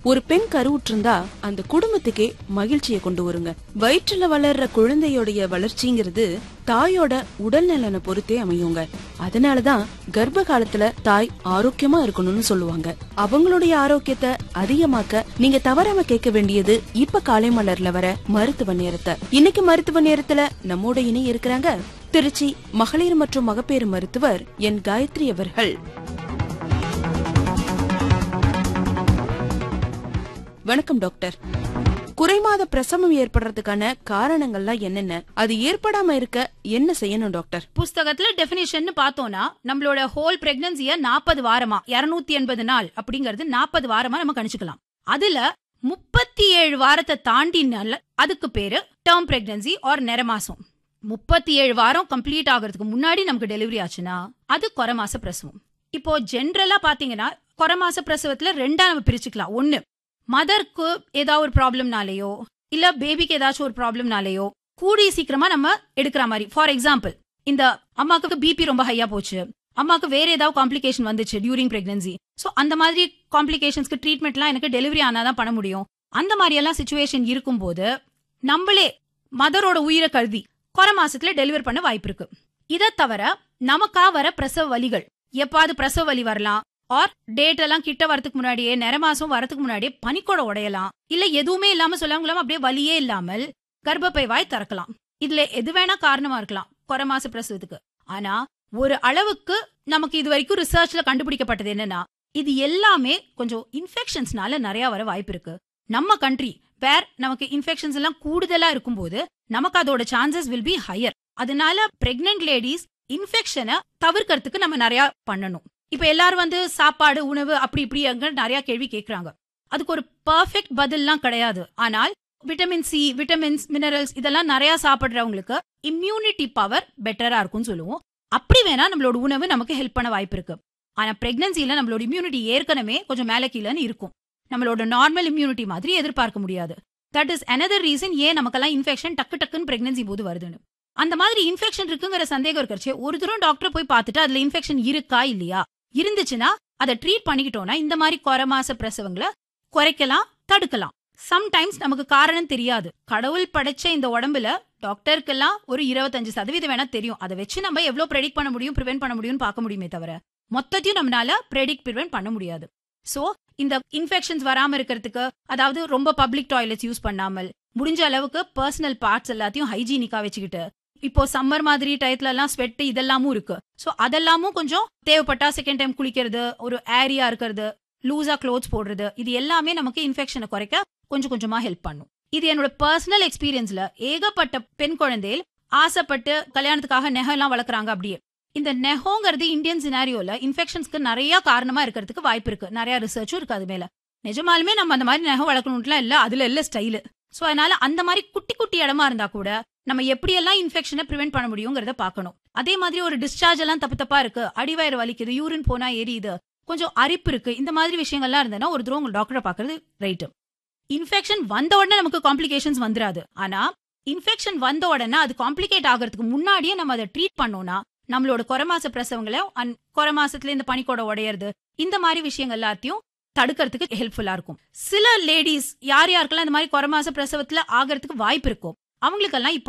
ஒரு பெண் கருவுற்றிருந்தா அந்த குடும்பத்துக்கே மகிழ்ச்சியை கொண்டு வருங்க வயிற்றுல வளர்ற குழந்தையோடைய வளர்ச்சிங்கிறது தாயோட உடல் நலனை பொறுத்தே அமையுங்க அதனாலதான் கர்ப்ப காலத்துல தாய் ஆரோக்கியமா இருக்கணும்னு சொல்லுவாங்க அவங்களுடைய ஆரோக்கியத்தை அதிகமாக்க நீங்க தவறாம கேட்க வேண்டியது இப்ப காலை மலர்ல வர மருத்துவ நேரத்தை இன்னைக்கு மருத்துவ நேரத்துல நம்மோட இணை இருக்கிறாங்க திருச்சி மகளிர் மற்றும் மகப்பேறு மருத்துவர் என் காயத்ரி அவர்கள் வணக்கம் டாக்டர் குறைமாத பிரசவம் ஏற்படுறதுக்கான காரணங்கள்லாம் என்னென்ன அது ஏற்படாம இருக்க என்ன செய்யணும் டாக்டர் புஸ்தகத்துல டெபினிஷன் பார்த்தோம்னா நம்மளோட ஹோல் பிரெக்னன்சிய நாற்பது வாரமா இருநூத்தி எண்பது நாள் அப்படிங்கறது நாற்பது வாரமா நம்ம கணிச்சுக்கலாம் அதுல முப்பத்தி ஏழு வாரத்தை தாண்டினால அதுக்கு பேரு டேர்ம் பிரெக்னன்சி ஆர் நிறமாசம் முப்பத்தி ஏழு வாரம் கம்ப்ளீட் ஆகிறதுக்கு முன்னாடி நமக்கு டெலிவரி ஆச்சுன்னா அது குறமாச பிரசவம் இப்போ ஜென்ரலா பாத்தீங்கன்னா குறமாச பிரசவத்துல ரெண்டா நம்ம பிரிச்சுக்கலாம் ஒண்ணு மதருக்கு ஏதாவது ஒரு ப்ராப்ளம்னாலேயோ இல்ல பேபிக்கு ஏதாச்சும் ஒரு ப்ராப்ளம்னாலேயோ கூடிய சீக்கிரமா நம்ம எடுக்கிற மாதிரி ஃபார் எக்ஸாம்பிள் இந்த அம்மாக்கு பிபி ரொம்ப ஹையா போச்சு அம்மாக்கு வேற ஏதாவது காம்ப்ளிகேஷன் வந்துச்சு டியூரிங் பிரெக்னன்சி சோ அந்த மாதிரி காம்ப்ளிகேஷன்ஸ்க்கு ட்ரீட்மெண்ட்லாம் எனக்கு டெலிவரி ஆனாதான் பண்ண முடியும் அந்த மாதிரி எல்லாம் சுச்சுவேஷன் இருக்கும்போது நம்மளே மதரோட உயிரை கருதி குறை மாசத்துல டெலிவர் பண்ண வாய்ப்பு இருக்கு இதை தவிர நமக்கா வர பிரசவ வலிகள் எப்பாவது பிரசவ வலி வரலாம் ஆர் டேட் எல்லாம் கிட்ட வரதுக்கு முன்னாடியே நிற மாசம் வரதுக்கு முன்னாடியே பனிக்கூட உடையலாம் இல்ல எதுவுமே இல்லாம சொல்லவங்களாம் அப்படியே வலியே இல்லாமல் கர்ப்பப்பை வாய் திறக்கலாம் இதுல எது வேணா காரணமா இருக்கலாம் குறை மாச பிரசவத்துக்கு ஆனா ஒரு அளவுக்கு நமக்கு இது வரைக்கும் ரிசர்ச்ல கண்டுபிடிக்கப்பட்டது என்னன்னா இது எல்லாமே கொஞ்சம் இன்ஃபெக்ஷன்ஸ்னால நிறைய வர வாய்ப்பு இருக்கு நம்ம கண்ட்ரி வேர் நமக்கு இன்ஃபெக்ஷன்ஸ் எல்லாம் கூடுதலா இருக்கும்போது நமக்கு அதோட சான்சஸ் வில் பி ஹையர் அதனால பிரெக்னென்ட் லேடிஸ் இன்ஃபெக்ஷனை தவிர்க்கறதுக்கு நம்ம நிறைய பண்ணணும் இப்ப எல்லாரும் வந்து சாப்பாடு உணவு அப்படி இப்படி அங்க நிறைய கேள்வி கேக்குறாங்க அதுக்கு ஒரு பர்ஃபெக்ட் பதில்லாம் கிடையாது ஆனால் விட்டமின் சி விட்டமின்ஸ் மினரல்ஸ் இதெல்லாம் நிறைய சாப்பிடுறவங்களுக்கு இம்யூனிட்டி பவர் பெட்டரா இருக்கும்னு சொல்லுவோம் அப்படி வேணா நம்மளோட உணவு நமக்கு ஹெல்ப் பண்ண வாய்ப்பு இருக்கு ஆனா பிரெக்னன்சில நம்மளோட இம்யூனிட்டி ஏற்கனவே கொஞ்சம் மேல கீழன்னு இருக்கும் நம்மளோட நார்மல் இம்யூனிட்டி மாதிரி எதிர்பார்க்க முடியாது தட் இஸ் another ரீசன் ஏன் நமக்கெல்லாம் இன்ஃபெக்ஷன் டக்கு டக்குன்னு பிரெக்னன்சி போது வருதுன்னு அந்த மாதிரி இன்ஃபெக்ஷன் இருக்குங்கிற சந்தேகம் இருக்கறச்சே ஒரு தூரம் டாக்டர் போய் பார்த்துட்டு அதுல இன்ஃபெக்ஷன் இருக்கா இல்லையா இருந்துச்சுன்னா அதை ட்ரீட் பண்ணிக்கிட்டோம்னா இந்த மாதிரி குறை மாச பிரசவங்களை குறைக்கலாம் தடுக்கலாம் சம்டைம்ஸ் நமக்கு காரணம் தெரியாது கடவுள் படைச்ச இந்த உடம்புல டாக்டருக்கெல்லாம் ஒரு இருபத்தஞ்சு சதவீதம் வேணா தெரியும் அதை வச்சு நம்ம எவ்வளவு ப்ரெடிக்ட் பண்ண முடியும் ப்ரிவென்ட் பண்ண முடியும்னு பார்க்க முடியுமே தவிர மொத்தத்தையும் நம்மளால ப்ரெடிக்ட் ப்ரிவென்ட் பண்ண முடியாது சோ இந்த இன்ஃபெக்ஷன்ஸ் வராம இருக்கிறதுக்கு அதாவது ரொம்ப பப்ளிக் டாய்லெட்ஸ் யூஸ் பண்ணாமல் முடிஞ்ச அளவுக்கு பர்சனல் பார்ட்ஸ் எல்லாத்தையும் ஹைஜீனிக்கா வச்சுக்கிட்டு இப்போ சம்மர் மாதிரி டயத்துல எல்லாம் ஸ்வெட் இதெல்லாமும் இருக்கு சோ அதெல்லாமும் கொஞ்சம் தேவைப்பட்டா செகண்ட் டைம் குளிக்கிறது ஒரு ஏரியா இருக்கிறது லூசா க்ளோத்ஸ் போடுறது இது எல்லாமே நமக்கு இன்ஃபெக்ஷனை குறைக்க கொஞ்சம் கொஞ்சமா ஹெல்ப் பண்ணும் இது என்னோட பர்சனல் எக்ஸ்பீரியன்ஸ்ல ஏகப்பட்ட பெண் குழந்தைகள் ஆசைப்பட்டு கல்யாணத்துக்காக நெகம் எல்லாம் வளர்க்குறாங்க அப்படியே இந்த நெகோங்கிறது இந்தியன் சினாரியோல இன்ஃபெக்ஷன்ஸ்க்கு நிறைய காரணமா இருக்கிறதுக்கு வாய்ப்பு இருக்கு நிறைய ரிசர்ச்சும் இருக்கு அது மேல நிஜமாலுமே நம்ம அந்த மாதிரி நெகம் வளர்க்கணும்லாம் இல்ல அதுல இல்ல ஸ்டைலு சோ அதனால அந்த மாதிரி குட்டி குட்டி இடமா இருந்தா கூட நம்ம எப்படியெல்லாம் இன்ஃபெக்ஷனை ப்ரிவென்ட் பண்ண முடியுங்கிறத பார்க்கணும் அதே மாதிரி ஒரு டிஸ்சார்ஜ் எல்லாம் தப்பு தப்பா இருக்கு அடிவயிறு வலிக்குது யூரின் போனா எரியுது கொஞ்சம் அரிப்பு இருக்கு இந்த மாதிரி விஷயங்கள்லாம் இருந்ததுன்னா ஒரு தூரம் உங்க டாக்டரை பாக்குறது ரைட்டு இன்ஃபெக்ஷன் வந்த உடனே நமக்கு காம்ப்ளிகேஷன்ஸ் வந்துராது ஆனா இன்ஃபெக்ஷன் வந்த உடனே அது காம்ப்ளிகேட் ஆகிறதுக்கு முன்னாடியே நம்ம அதை ட்ரீட் பண்ணோம்னா நம்மளோட குறமாச பிரசவங்களை அன்- குறமாசத்துல இந்த பனிக்கூட உடையறது இந்த மாதிரி விஷயங்கள் எல்லாத்தையும் தடுக்கிறதுக்கு ஹெல்ப்ஃபுல்லா இருக்கும் சில லேடிஸ் யார் யாருக்கெல்லாம் இந்த மாதிரி குறமாச பிரசவத்துல ஆகிறதுக்கு வாய்ப்பு இருக்கும் அவங்களுக்கெல்லாம் இப்போ